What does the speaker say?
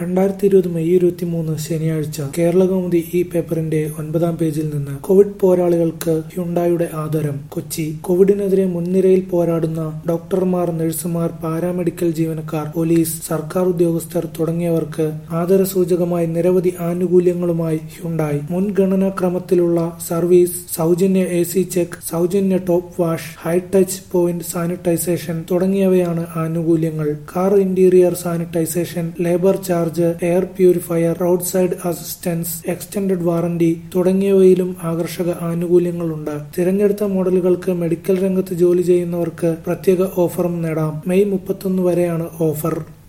രണ്ടായിരത്തി ഇരുപത് മെയ് ഇരുപത്തിമൂന്ന് ശനിയാഴ്ച കേരളകൗമുദി ഈ പേപ്പറിന്റെ ഒൻപതാം പേജിൽ നിന്ന് കോവിഡ് പോരാളികൾക്ക് ഹ്യുണ്ടായുടെ ആദരം കൊച്ചി കോവിഡിനെതിരെ മുൻനിരയിൽ പോരാടുന്ന ഡോക്ടർമാർ നഴ്സുമാർ പാരാമെഡിക്കൽ ജീവനക്കാർ പോലീസ് സർക്കാർ ഉദ്യോഗസ്ഥർ തുടങ്ങിയവർക്ക് ആദരസൂചകമായി നിരവധി ആനുകൂല്യങ്ങളുമായി ഹ്യുണ്ടായി മുൻഗണനാ ക്രമത്തിലുള്ള സർവീസ് സൗജന്യ എ സി ചെക്ക് സൗജന്യ top wash high touch point sanitisation തുടങ്ങിയവയാണ് ആനുകൂല്യങ്ങൾ car interior sanitisation labour charge air purifier road side assistance extended warranty തുടങ്ങിയവയിലും ആകർഷക ആനുകൂല്യങ്ങളുണ്ട് തിരഞ്ഞെടുത്ത മോഡലുകൾക്ക് മെഡിക്കൽ രംഗത്ത് ജോലി ചെയ്യുന്നവർക്ക് പ്രത്യേക ഓഫറും നേടാം മെയ് മുപ്പത്തൊന്ന് വരെയാണ് ഓഫർ